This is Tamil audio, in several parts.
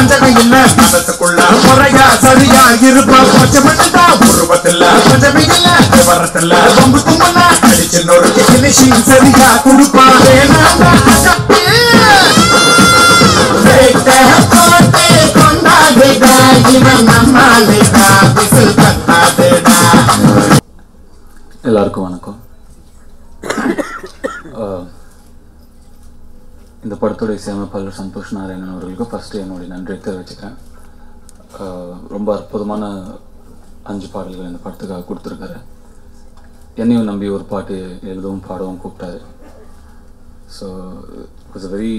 வஞ்சகம் இல்ல மனசுக்குள்ள முறையா சரியா இருப்பா கொஞ்சம் மட்டும்தான் உருவத்துல கொஞ்சம் இல்ல விவரத்துல ரொம்ப தும்மனா அடிச்சு நொறுக்கு finishing சரியா கொடுப்பா வேணாண்டா அசப்பு. வேட்ட போட்டு கொண்டாடுடா இவன் நம்மாளுடா விசில் கட்டாதுடா எல்லாருக்கும் வணக்கம் அஹ், இந்த படத்தோட இசையமைப்பாளர் சந்தோஷ் நாராயணன் அவர்களுக்கு ஃபஸ்ட்டு என்னுடைய நன்றியை தெரிவிச்சுக்கிறேன் அஹ், ரொம்ப அற்புதமான அஞ்சு பாடல்கள் இந்த படத்துக்காக கொடுத்துருக்காரு என்னையும் நம்பி ஒரு பாட்டு எழுதவும் பாடவும் கூப்பிட்டாரு so it's a very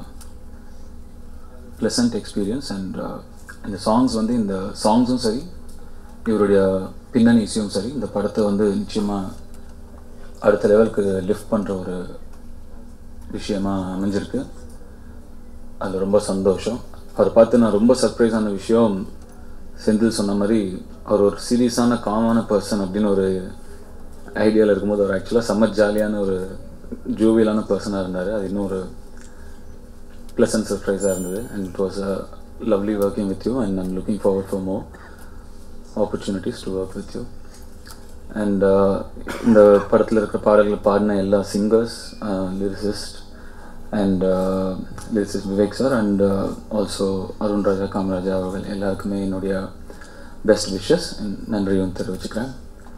pleasant experience and இந்த சாங்ஸ் வந்து இந்த சாங்ஸும் சரி இவருடைய பின்னணி இசையும் சரி இந்த படத்தை வந்து நிச்சயமாக அடுத்த லெவலுக்கு லிஃப்ட் பண்ணுற ஒரு விஷயமா அமைஞ்சிருக்கு அது ரொம்ப சந்தோஷம் அவரை பார்த்து நான் ரொம்ப சர்ப்ரைஸ் ஆன விஷயம் செந்தில் சொன்ன மாதிரி அவர் ஒரு சீரியஸான காமான பர்சன் அப்படின்னு ஒரு ஐடியாவில் இருக்கும்போது அவர் ஆக்சுவலாக செம்ம ஜாலியான ஒரு ஜூவியலான பர்சனாக இருந்தார் அது இன்னும் ஒரு pleasant சர்ப்ரைஸாக இருந்தது and it was a lovely working with you and I'm looking forward for more opportunities to work with you and இந்த படத்தில் இருக்கிற பாடல்கள் பாடின எல்லா singers lyricist and lyricist Vivek sir and also Arun Raja Kamaraja அவர்கள் எல்லாருக்குமே என்னுடைய பெஸ்ட் விஷஸ் நன்றியும் தெரிவிச்சுக்கிறேன்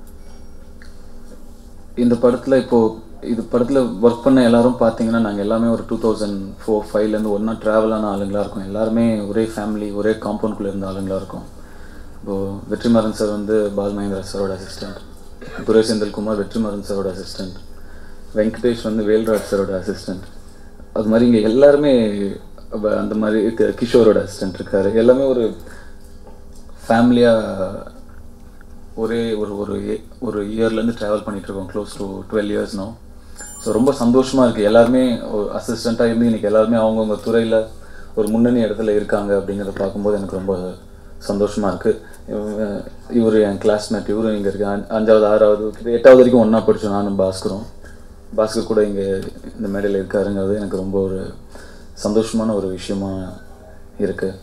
இந்த படத்தில் இப்போது இது படத்தில் ஒர்க் பண்ண எல்லாரும் பார்த்தீங்கன்னா நாங்கள் எல்லாமே ஒரு டூ தௌசண்ட் ஃபோர் ஃபைவ்லேருந்து ஒன்றா ட்ராவலான ஆளுங்களாக இருக்கோம் எல்லாருமே ஒரே ஃபேமிலி ஒரே காம்பவுண்ட்குள்ளே இருந்த ஆளுங்களாக இருக்கும் இப்போது வெற்றிமாறன் சார் வந்து பால் மகேந்திரா சாரோட அசிஸ்டண்ட் துரை செந்தில்குமார் வெற்றிமாறன் சாரோட அசிஸ்டண்ட் வெங்கடேஷ் வந்து வேல்ராஜ் சாரோட அசிஸ்டண்ட் அது மாதிரி இங்கே எல்லாருமே அப்ப அந்த மாதிரி க- கிஷோரோட அசிஸ்டண்ட் இருக்காரு எல்லாமே ஒரு ஃபேமிலியாக ஒரே ஒரு ஒரு ஏ- ஒரு இயர்லேருந்து ட்ராவல் பண்ணிட்டு இருக்கோம் close to twelve years no so ரொம்ப சந்தோஷமாக இருக்குது எல்லாருமே ஒரு அசிஸ்டண்ட்டாக இருந்து இன்னைக்கு எல்லாருமே அவங்கவுங்க துறையில் ஒரு முன்னணி இடத்துல இருக்காங்க அப்படிங்கிறத பார்க்கும்போது எனக்கு ரொம்ப சந்தோஷமாக இருக்குது இவர் என் கிளாஸ்மேட் இவரும் இங்கே இருக்கு அஞ்~ அஞ்சாவது ஆறாவது கிட்ட எட்டாவது வரைக்கும் ஒன்றா படித்தோம் நானும் பாஸ்கரும் பாஸ்கர் கூட இங்கே இந்த மேடையில் இருக்காருங்கிறது எனக்கு ரொம்ப ஒரு சந்தோஷமான ஒரு விஷயமா இருக்குது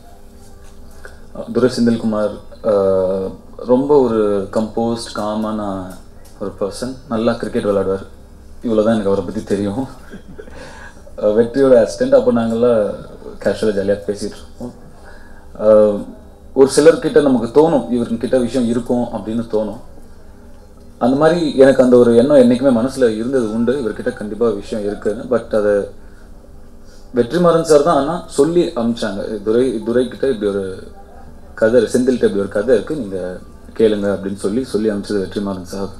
துரை செந்தில்குமார் அஹ், ரொம்ப ஒரு கம்போஸ்ட் காமான ஒரு பர்சன் நல்லா கிரிக்கெட் விளையாடுவார் இவ்வளோ தான் எனக்கு அவரை பற்றி தெரியும் அஹ், வெற்றியோட அசிஸ்டண்ட் அப்போ நாங்கள்லாம் கேஷுவலாக ஜாலியாக பேசிகிட்டு இருப்போம் அஹ், ஒரு சிலர்கிட்ட நமக்கு தோணும் இவர்கிட்ட விஷயம் இருக்கும் அப்படின்னு தோணும் அந்த மாதிரி எனக்கு அந்த ஒரு எண்ணம் என்றைக்குமே மனசில் இருந்தது உண்டு இவர்கிட்ட கண்டிப்பாக விஷயம் இருக்குன்னு பட் அதை வெற்றிமாறன் சார் தான் ஆனால் சொல்லி அமிச்சாங்க துரை துரைக்கிட்ட இப்படி ஒரு கதை இருக்கு, செந்தில்கிட்ட இப்படி ஒரு கதை இருக்குது நீங்கள் கேளுங்க அப்படின்னு சொல்லி சொல்லி அமிச்சது வெற்றிமாறன் சார்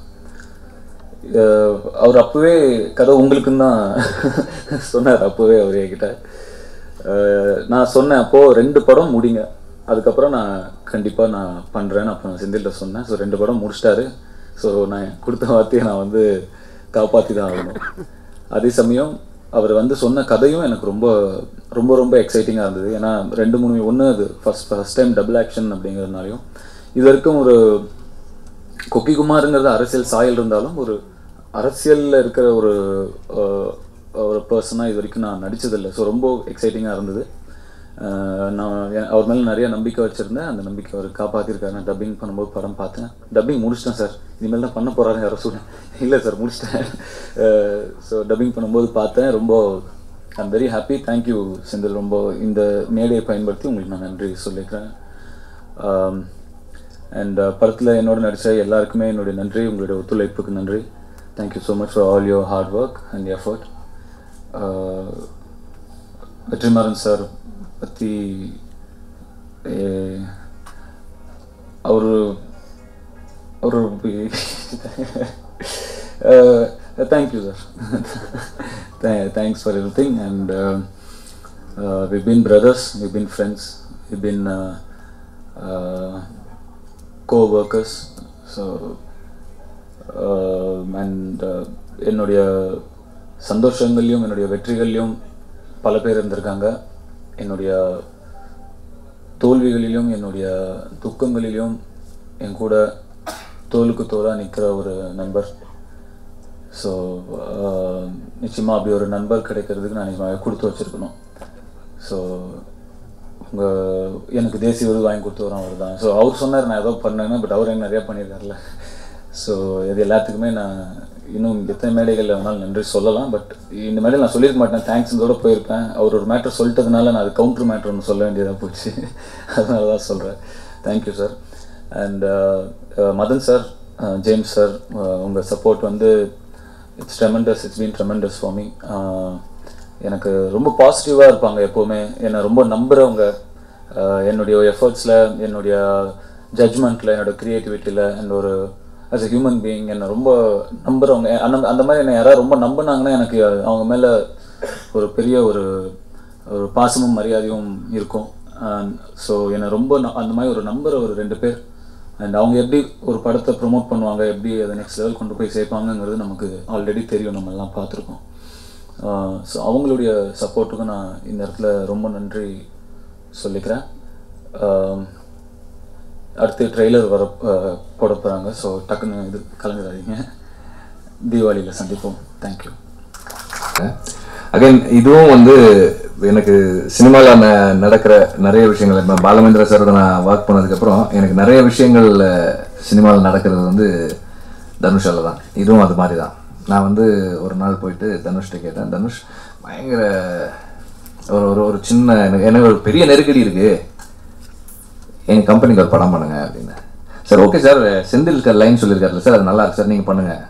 அஹ் அவர் அப்போவே கதை உங்களுக்குன்னு தான் சொன்னார் அப்போவே அவர் என்கிட்ட அஹ் நான் சொன்னேன் அப்போது ரெண்டு படம் முடிங்க அதுக்கப்புறம் நான் கண்டிப்பாக நான் பண்ணுறேன்னு அப்போ நான் செந்தில்கிட்ட சொன்னேன் ஸோ ரெண்டு படம் முடிச்சிட்டாரு ஸோ நான் கொடுத்த வார்த்தையை நான் வந்து காப்பாற்றி தான் ஆகணும் அதே சமயம் அவர் வந்து சொன்ன கதையும் எனக்கு ரொம்ப ரொம்ப ரொம்ப எக்ஸைட்டிங்காக இருந்தது ஏன்னா ரெண்டு மூணு ஒன்று அது first first time double action அப்படிங்கிறதுனாலையும் இது வரைக்கும் ஒரு கொக்கி குமாருங்கிறது அரசியல் சாயல் இருந்தாலும் ஒரு அரசியலில் இருக்கிற ஒரு அஹ், ஒரு பர்சனாக இது வரைக்கும் நான் நடிச்சதில்லை ஸோ ரொம்ப எக்ஸைட்டிங்காக இருந்தது அஹ், நான் எ- அவர் மேலே நிறைய நம்பிக்கை வச்சுருந்தேன் அந்த நம்பிக்கை அவர் காப்பாற்றிருக்காரு நான் டப்பிங் பண்ணும்போது படம் பார்த்தேன் டப்பிங் முடிச்சிட்டேன் சார் இனிமேல் தான் பண்ண போகிறாங்க யாரோ சொல்லுங்க இல்லை சார் முடிச்சிட்டேன் ஸோ டப்பிங் பண்ணும்போது பார்த்தேன் ரொம்ப I'm very happy thank you Senthil ரொம்ப இந்த மேடையை பயன்படுத்தி உங்களுக்கு நான் நன்றி சொல்லிக்கிறேன் அண்ட் படத்தில் என்னோட நடித்த எல்லாருக்குமே என்னுடைய நன்றி உங்களுடைய ஒத்துழைப்புக்கு நன்றி thank you so much for all your hard work and effort Vetrimaaran sir பற்றி அவர் அவர் thank you sir thanks for everything and we been brothers we been friends we been co-workers so and என்னுடைய சந்தோஷங்கள்லையும் என்னுடைய வெற்றிகள்லையும் பல பேர் இருந்திருக்காங்க என்னுடைய தோல்விகளிலும் என்னுடைய துக்கங்களிலும் என் கூட தோலுக்கு தோலாக நிற்கிற ஒரு நண்பர் ஸோ நிச்சயமாக அப்படி ஒரு நண்பர் கிடைக்கிறதுக்கு நான் நிச்சயமாக கொடுத்து வச்சுருக்கணும் ஸோ உங்கள் எனக்கு தேசிய விருது வாங்கி கொடுத்தவரும் அவர் தான் ஸோ அவர் சொன்னார் நான் ஏதோ பண்ணேன்னு பட் அவர் எனக்கு நிறையா பண்ணியிருக்காருல்ல ஸோ இது எல்லாத்துக்குமே நான் இன்னும் எத்தனை மேடைகளில் வேணாலும் நன்றி சொல்லலாம் பட் இந்த மேடையில் நான் சொல்லியிருக்க மாட்டேன் தேங்க்ஸ்ன்றோட போயிருப்பேன் அவர் ஒரு மேட்டர் சொல்லிட்டதுனால நான் அது கவுண்டர் மேட்டர் ஒன்று சொல்ல வேண்டியதாக போச்சு அதனால தான் சொல்கிறேன் thank you sir and Madhan sir James sir உங்கள் சப்போர்ட் வந்து it's tremendous it's been tremendous for me எனக்கு ரொம்ப பாசிட்டிவாக இருப்பாங்க எப்போவுமே என்னை ரொம்ப நம்புகிறவங்க ஆஹ் என்னுடைய எஃபர்ட்ஸில் என்னுடைய ஜட்ஜ்மெண்ட்டில் என்னோட க்ரியேட்டிவிட்டியில் அண்ட் ஒரு ஆஸ் a ஹியூமன் பீயிங் என்னை ரொம்ப நம்புகிறவங்க அந்த அந்த மாதிரி என்னை யாராவது ரொம்ப நம்பினாங்கன்னா எனக்கு அவங்க மேலே ஒரு பெரிய ஒரு ஒரு பாசமும் மரியாதையும் இருக்கும் ஸோ என்னை ரொம்ப ந- அந்த மாதிரி ஒரு நம்புகிற ஒரு ரெண்டு பேர் அண்ட் அவங்க எப்படி ஒரு படத்தை ப்ரோமோட் பண்ணுவாங்க எப்படி அதை நெக்ஸ்ட் லெவல் கொண்டு போய் சேர்ப்பாங்கங்கிறது நமக்கு ஆல்ரெடி தெரியும் நம்ம எல்லாம் பார்த்துருக்கோம் ஸோ அவங்களுடைய சப்போர்ட்டுக்கும் நான் இந்த இடத்துல ரொம்ப நன்றி சொல்லிக்கிறேன் ஆஹ் அடுத்து ட்ரெய்லர் வர ஆஹ் போட போகிறாங்க ஸோ டக்குன்னு இது கலந்துடாதீங்க தீபாவளியில் சந்திப்போம் தேங்க்யூ அகைன் இதுவும் வந்து எனக்கு சினிமாவில் நடக்கிற நிறைய விஷயங்கள் இப்போ பாலமேந்திர சாரோட நான் ஒர்க் பண்ணதுக்கப்புறம் எனக்கு நிறைய விஷயங்கள் சினிமாவில் நடக்கிறது வந்து தனுஷால தான் இதுவும் அது மாதிரி தான் நான் வந்து ஒரு நாள் போயிட்டு தனுஷ்கிட்ட கேட்டேன் தனுஷ் பயங்கர ஒரு ஒரு ஒரு சின்ன எனக்கு எனக்கு ஒரு பெரிய நெருக்கடி இருக்குது எங்கள் கம்பெனிக்கு ஒரு படம் பண்ணுங்க அப்படின்னு sir okay sir Senthil line சொல்லியிருக்காருல்ல சார் அது நல்லா இருக்கு சார் நீங்கள் பண்ணுங்கள்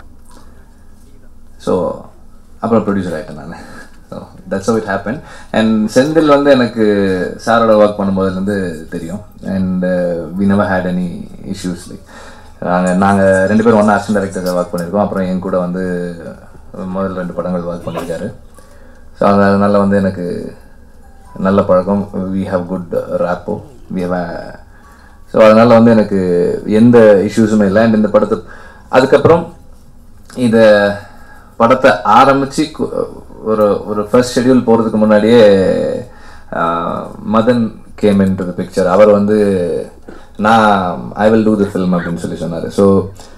ஸோ அப்புறம் ப்ரொடியூசர் ஆகிட்டேன் நான் so that's how it happened and Senthil வந்து எனக்கு சாரோட ஒர்க் பண்ணும்போதுலேருந்து தெரியும் and we never had any issues like நாங்கள் நாங்கள் ரெண்டு பேரும் ஒன்றா அசிஸ்டன்ட் டைரக்டர் ஒர்க் பண்ணியிருக்கோம் அப்புறம் என் கூட வந்து முதல் ரெண்டு படங்கள் ஒர்க் பண்ணியிருக்காரு ஸோ அதனால வந்து எனக்கு நல்ல பழக்கம் we have good rapport we have so அதனால் வந்து எனக்கு எந்த இஷ்யூஸுமே இல்லை அண்ட் இந்த படத்தை அதுக்கப்புறம் இத படத்தை ஆரம்பிச்சு கு- ஒரு ஒரு ஃபர்ஸ்ட் ஷெட்யூல் போகிறதுக்கு முன்னாடியே ah, Madhan came in to picture அவர் வந்து நான் I will do the film அப்படின்னு சொல்லி சொன்னார் ஸோ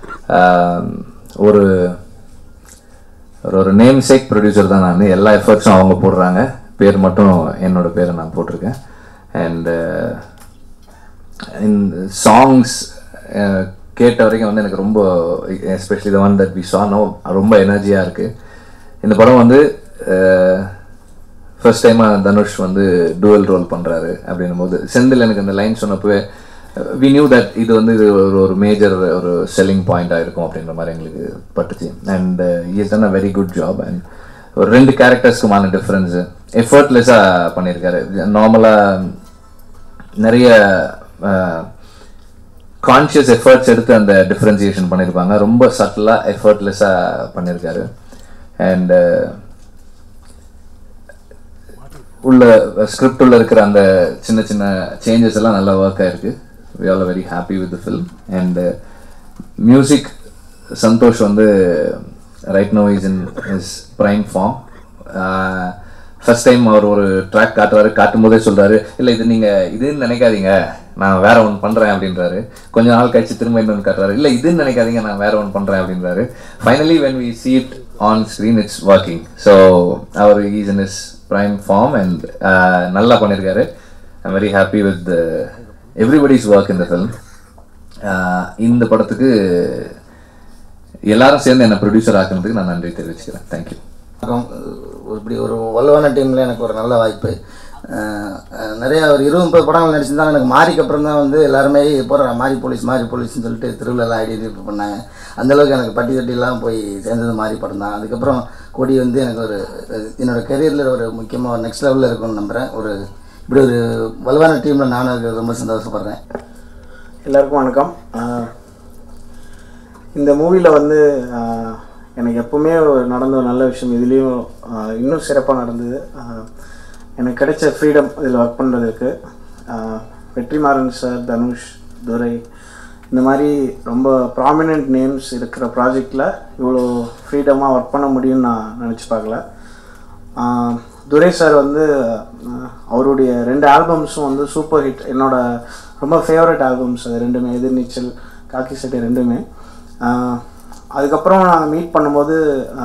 ஒரு ஒரு ஒரு நேம் சேக் ப்ரொடியூசர் தான் நான் எல்லா எஃபர்ட்ஸும் அவங்க போடுறாங்க பேர் மட்டும் என்னோட பேரை நான் போட்டிருக்கேன் அண்டு இந்த சாங்ஸ் கேட்ட வரைக்கும் வந்து எனக்கு ரொம்ப especially the one that we saw no ரொம்ப எனர்ஜியாக இருக்குது இந்த படம் வந்து ஃபர்ஸ்ட் டைமாக தனுஷ் வந்து டூவல் ரோல் பண்ணுறாரு அப்படின்னும் போது செந்தில் எனக்கு அந்த லைன் சொன்னப்பவே வி நியூ தட் இது வந்து இது ஒரு ஒரு மேஜர் ஒரு செல்லிங் பாயிண்டாக இருக்கும் அப்படின்ற மாதிரி எங்களுக்கு பட்டுச்சு and is done a very good job and ஒரு ரெண்டு கேரக்டர்ஸ்க்குமான டிஃப்ரென்ஸு எஃபர்ட்லெஸ்ஸாக பண்ணியிருக்காரு நார்மலாக நிறைய கான்ஷியஸ் எஃபர்ட்ஸ் எடுத்து அந்த டிஃப்ரென்சியேஷன் பண்ணியிருப்பாங்க ரொம்ப சட்டிலாக எஃபர்ட்லெஸ்ஸாக பண்ணியிருக்காரு அண்ட் உள்ள ஸ்கிரிப்ட் உள்ள இருக்கிற அந்த சின்ன சின்ன சேஞ்சஸ் எல்லாம் நல்லா ஒர்க் ஆயிருக்கு we all very happy with the film and music Santhosh வந்து right no is in is prime form first time அவர் ஒரு ட்ராக் காட்டுறாரு காட்டும் போதே சொல்றாரு இல்லை இது நீங்கள் இதுன்னு நினைக்காதீங்க நான் வேற ஒன்று பண்ணுறேன் அப்படின்றாரு கொஞ்ச நாள் கழிச்சு திரும்ப இன்னொன்று காட்டுறாரு இல்லை இதுன்னு நினைக்காதீங்க நான் வேற ஒன்று பண்ணுறேன் அப்படின்றாரு finally when we see it on screen it's working so அவர் is in is prime form and நல்லா பண்ணியிருக்காரு I'm very happy with everybody's work இந்த ஃபிலிம் இந்த படத்துக்கு எல்லாரும் சேர்ந்து என்னை ப்ரொடியூசர் ஆக்குனதுக்கு நான் நன்றி தெரிவிச்சுக்கிறேன் தேங்க்யூ அப்புறம் ஒரு இப்படி ஒரு வலுவான டீமில் எனக்கு ஒரு நல்ல வாய்ப்பு அஹ் அஹ் நிறைய ஒரு இருபது முப்பது படங்கள் நடிச்சிருந்தாலும் எனக்கு மாறிக்கு அப்புறம் தான் வந்து எல்லாருமே போகிற மாறி போலீஸ் மாறி போலீஸ்னு சொல்லிட்டு திருவிழா ஐடி பண்ணாங்க அந்தளவுக்கு எனக்கு பட்டி தட்டிலாம் போய் சேர்ந்தது மாறி படம் தான் அதுக்கப்புறம் கொடி வந்து எனக்கு ஒரு என்னோட கெரியரில் ஒரு முக்கியமாக ஒரு நெக்ஸ்ட் லெவலில் இருக்கும்னு நம்புகிறேன் ஒரு இப்படி ஒரு வலுவான டீமில் நானும் இருக்கிறது ரொம்ப சந்தோஷப்படுறேன் எல்லாருக்கும் வணக்கம் ஆஹ் இந்த மூவியில் வந்து ஆஹ் எனக்கு எப்பவுமே ஒரு நடந்த ஒரு நல்ல விஷயம் இதுலேயும் ஆஹ் இன்னும் சிறப்பாக நடந்தது ஆஹ் எனக்கு கிடைச்ச ஃப்ரீடம் இதில் ஒர்க் பண்ணுறதுக்கு வெற்றிமாறன் சார் தனுஷ் துரை இந்த மாதிரி ரொம்ப ப்ராமினென்ட் நேம்ஸ் இருக்கிற ப்ராஜெக்டில் இவ்வளோ ஃப்ரீடமாக ஒர்க் பண்ண முடியும்னு நான் நினச்சி பார்க்கல ஆஹ் துரை சார் வந்து ஆஹ் அவருடைய ரெண்டு ஆல்பம்ஸும் வந்து சூப்பர் ஹிட் என்னோட ரொம்ப ஃபேவரட் ஆல்பம்ஸ் அது ரெண்டுமே எதிர்நீச்சல் காக்கி சட்டை ரெண்டுமே ஆஹ் அதுக்கப்புறம் நாங்கள் மீட் பண்ணும்போது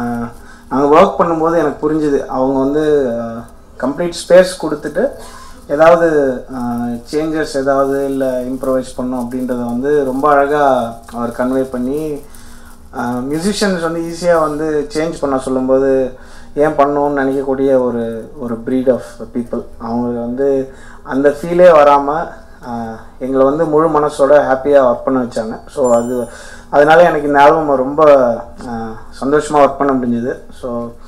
நாங்கள் ஒர்க் பண்ணும்போது எனக்கு புரிஞ்சுது அவங்க வந்து கம்ப்ளீட் ஸ்பேஸ் கொடுத்துட்டு ஏதாவது சேஞ்சஸ் ஏதாவது இல்லை இம்ப்ரவைஸ் பண்ணும் அப்படின்றத வந்து ரொம்ப அழகாக அவர் கன்வே பண்ணி மியூசிஷியன்ஸ் வந்து ஈஸியாக வந்து சேஞ்ச் பண்ண சொல்லும்போது ஏன் பண்ணணும்னு நினைக்கக்கூடிய ஒரு ஒரு breed ஆஃப் பீப்புள் அவங்க வந்து அந்த ஃபீலே வராமல் எங்களை வந்து முழு மனசோட ஹாப்பியாக ஒர்க் பண்ண வச்சாங்க ஸோ அது அதனால எனக்கு இந்த ஆல்பம் ரொம்ப சந்தோஷமாக ஒர்க் பண்ண முடிஞ்சுது ஸோ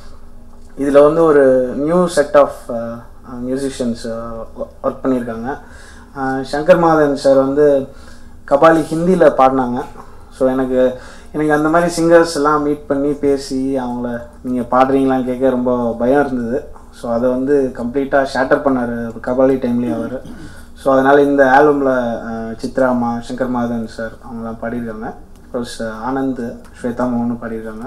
இதில் வந்து ஒரு new set of musicians work பண்ணியிருக்காங்க அஹ் சங்கர் மாதன் சார் வந்து கபாலி ஹிந்தியில் பாடினாங்க ஸோ எனக்கு எனக்கு அந்த மாதிரி சிங்கர்ஸ் எல்லாம் மீட் பண்ணி பேசி அவங்கள நீங்கள் பாடுறீங்களான்னு கேட்க ரொம்ப பயம் இருந்தது ஸோ அதை வந்து கம்ப்ளீட்டாக ஷேட்டர் பண்ணார் கபாலி டைம்லேயே அவர் ஸோ அதனால் இந்த ஆல்பமில் சித்ராமா சங்கர் மாதன் சார் அவங்களாம் பாடியிருக்காங்க ப்ளஸ் ஆனந்த் ஸ்வேதா மோகனும் பாடியிருக்காங்க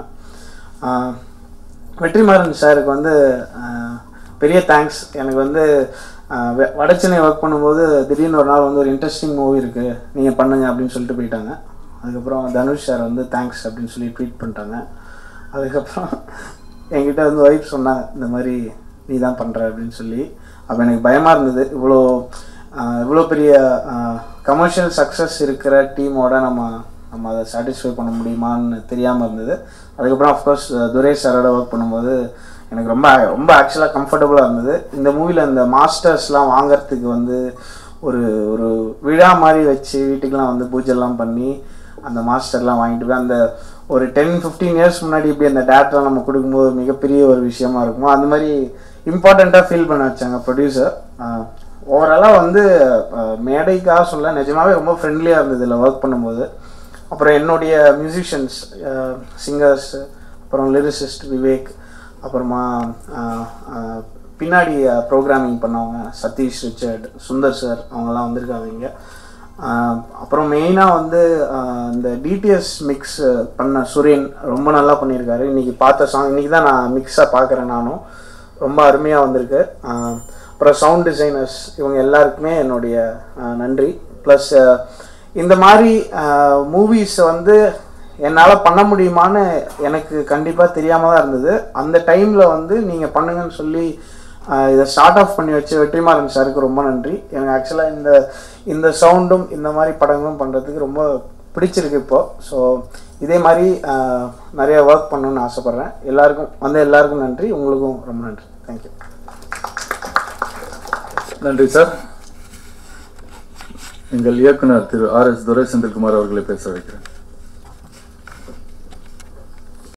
ஆஹ் வெற்றிமாறன் சாருக்கு வந்து ஆஹ், பெரிய தேங்க்ஸ் எனக்கு வந்து ஆஹ், வெ- வடச்சென்னை ஒர்க் பண்ணும்போது திடீர்னு ஒரு நாள் வந்து ஒரு இன்ட்ரெஸ்டிங் மூவி இருக்குது நீங்கள் பண்ணுங்க அப்படின்னு சொல்லிட்டு போயிட்டாங்க அதுக்கப்புறம் தனுஷ் சார் வந்து தேங்க்ஸ் அப்படின்னு சொல்லி ட்வீட் பண்ணிட்டாங்க அதுக்கப்புறம் என்கிட்ட வந்து ஒய்ஃப் சொன்னாங்க இந்த மாதிரி நீ தான் பண்ணுற அப்படின்னு சொல்லி அப்போ எனக்கு பயமாக இருந்தது இவ்வளோ ஆஹ், இவ்வளோ பெரிய கமர்ஷியல் சக்ஸஸ் இருக்கிற டீமோட நம்ம நம்ம அதை சாட்டிஸ்ஃபை பண்ண முடியுமான்னு தெரியாமல் இருந்தது அதுக்கப்புறம் அஃப்கோர்ஸ் துரை சாரோட ஒர்க் பண்ணும்போது எனக்கு ரொம்ப ரொம்ப ஆக்சுவலாக கம்ஃபர்டபுளாக இருந்தது இந்த மூவியில் இந்த மாஸ்டர்ஸ்லாம் வாங்குறதுக்கு வந்து ஒரு ஒரு விழா மாதிரி வச்சு வீட்டுக்கெலாம் வந்து பூஜைலாம் பண்ணி அந்த மாஸ்டர்லாம் வாங்கிட்டு போய் அந்த ஒரு டென் ஃபிஃப்டீன் இயர்ஸ் முன்னாடி இப்படி அந்த டேட்லாம் நம்ம கொடுக்கும்போது மிகப்பெரிய ஒரு விஷயமா இருக்குமோ அந்த மாதிரி இம்பார்ட்டண்ட்டாக ஃபீல் பண்ண வச்சாங்க ப்ரொடியூசர் ஓவராலாக வந்து அஹ், மேடைக்காக சொல்ல நிஜமாவே ரொம்ப ஃப்ரெண்ட்லியாக இருந்தது இதில் ஒர்க் பண்ணும்போது அப்புறம் என்னுடைய மியூசிஷியன்ஸ் சிங்கர்ஸ் அப்புறம் லிரிசிஸ்ட் விவேக் அப்புறமா அஹ், அஹ், பின்னாடி ப்ரோக்ராமிங் பண்ணவங்க சதீஷ் ரிச்சர்ட் சுந்தர் சார் அவங்கெல்லாம் வந்திருக்காங்க இங்கே ஆஹ் அப்புறம் மெயினாக வந்து ஆஹ் இந்த டிடிஎஸ் மிக்ஸ் பண்ண சுரேன் ரொம்ப நல்லா பண்ணியிருக்காரு இன்னைக்கு பார்த்த சாங் இன்னைக்கு தான் நான் மிக்ஸாக பார்க்குறேன் நானும் ரொம்ப அருமையாக வந்திருக்கு ஆஹ் அப்புறம் சவுண்ட் டிசைனர்ஸ் இவங்க எல்லாருக்குமே என்னுடைய ஆஹ் நன்றி ப்ளஸ் இந்த மாதிரி மூவிஸ் வந்து என்னால் பண்ண முடியுமான்னு எனக்கு கண்டிப்பாக தெரியாமல் தான் இருந்தது அந்த டைமில் வந்து நீங்கள் பண்ணுங்கன்னு சொல்லி ஆஹ் இதை ஸ்டார்ட் ஆஃப் பண்ணி வச்ச வெற்றிமாறன் சாருக்கு ரொம்ப நன்றி எனக்கு ஆக்சுவலாக இந்த இந்த சவுண்டும் இந்த மாதிரி படங்களும் பண்ணுறதுக்கு ரொம்ப பிடிச்சிருக்கு இப்போ ஸோ இதே மாதிரி ஆஹ் நிறைய ஒர்க் பண்ணணும்னு ஆசைப்பட்றேன் எல்லாருக்கும் வந்த எல்லாருக்கும் நன்றி உங்களுக்கும் ரொம்ப நன்றி தேங்க்யூ நன்றி சார் எங்கள் இயக்குனர் திரு ஆர் எஸ் துரை செந்தில்குமார் அவர்களை பேச வைக்கிறேன்